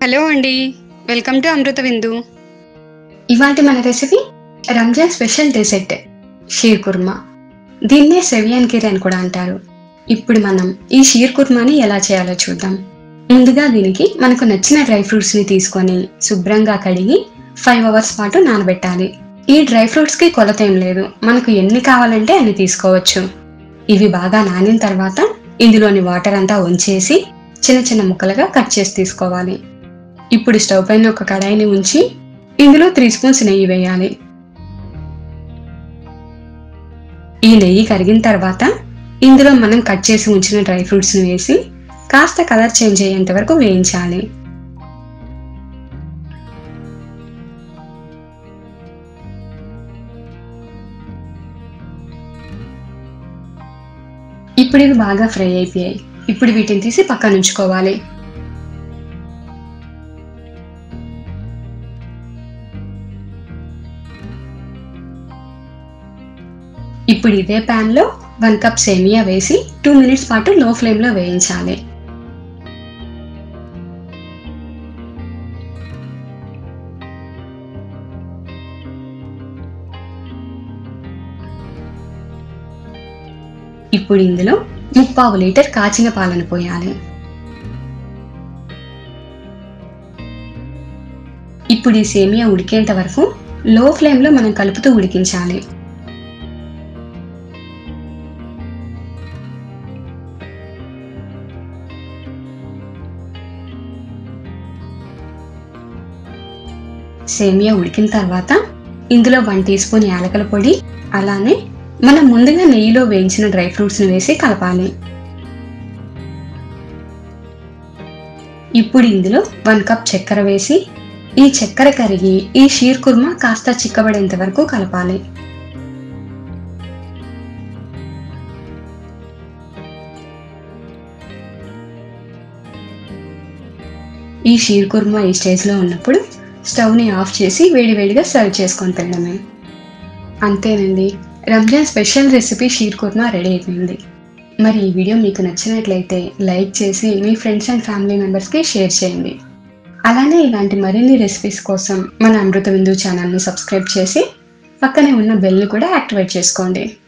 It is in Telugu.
హలో అండి వెల్కమ్ టు అమృత విందు ఇవాటి మన recipe Ramzan special dessert sheer khurma దీన్నే సెవియన్ కీర్ అని కూడా అంటారు ఇప్పుడు మనం ఈ షీర్ కుర్మాని ఎలా చేయాలో చూద్దాం ముందుగా దీనికి మనకు నచ్చిన డ్రై ఫ్రూట్స్ ని తీసుకొని శుభ్రంగా కడిగి ఫైవ్ అవర్స్ పాటు నానబెట్టాలి ఈ డ్రై ఫ్రూట్స్ కి కొలత ఏం లేదు మనకు ఎన్ని కావాలంటే అన్ని తీసుకోవచ్చు ఇవి బాగా నానిన తర్వాత ఇందులోని వాటర్ అంతా వంచేసి చిన్న చిన్న ముక్కలుగా కట్ చేసి తీసుకోవాలి ఇప్పుడు స్టవ్ పైన ఒక కడాయిని ఉంచి ఇందులో త్రీ స్పూన్స్ నెయ్యి వేయాలి ఈ నెయ్యి కరిగిన తర్వాత ఇందులో మనం కట్ చేసి ఉంచిన డ్రై ఫ్రూట్స్ వేసి కాస్త కలర్ చేంజ్ అయ్యేంత వరకు వేయించాలి ఇప్పుడు ఇవి బాగా ఫ్రై అయిపోయాయి ఇప్పుడు వీటిని తీసి పక్కన ఉంచుకోవాలి ఇప్పుడు ఇదే ప్యాన్ లో వన్ కప్ సేమియా వేసి టూ మినిట్స్ పాటు లో ఫ్లేమ్ లో వేయించాలి ఇప్పుడు ఇందులో ముప్పావు లీటర్ కాచిన పాలను పోయాలి ఇప్పుడు ఈ సేమియా ఉడికేంత వరకు లో ఫ్లేమ్ లో మనం కలుపుతూ ఉడికించాలి సేమియా ఉడికిన తర్వాత ఇందులో వన్ టీ స్పూన్ యాలకల పొడి అలానే మనం ముందుగా నెయ్యిలో వేయించిన డ్రై ఫ్రూట్స్ని వేసి కలపాలి ఇప్పుడు ఇందులో వన్ కప్ చక్కెర వేసి ఈ చక్కెర కరిగి ఈ షీర్ కుర్మా కాస్త చిక్కబడేంత వరకు కలపాలి ఈ షీర్ కుర్మా ఈ స్టేజ్లో ఉన్నప్పుడు స్టవ్ని ఆఫ్ చేసి వేడివేడిగా సర్వ్ చేసుకొని తినడమే అంతేనండి Ramzan special recipe sheer khurma ready అయిపోయింది మరి ఈ వీడియో మీకు నచ్చినట్లయితే లైక్ చేసి మీ ఫ్రెండ్స్ అండ్ ఫ్యామిలీ మెంబర్స్కి షేర్ చేయండి అలానే ఇలాంటి మరిన్ని రెసిపీస్ కోసం మన అమృత విందు ఛానల్ని సబ్స్క్రైబ్ చేసి పక్కనే ఉన్న బెల్ని కూడా యాక్టివేట్ చేసుకోండి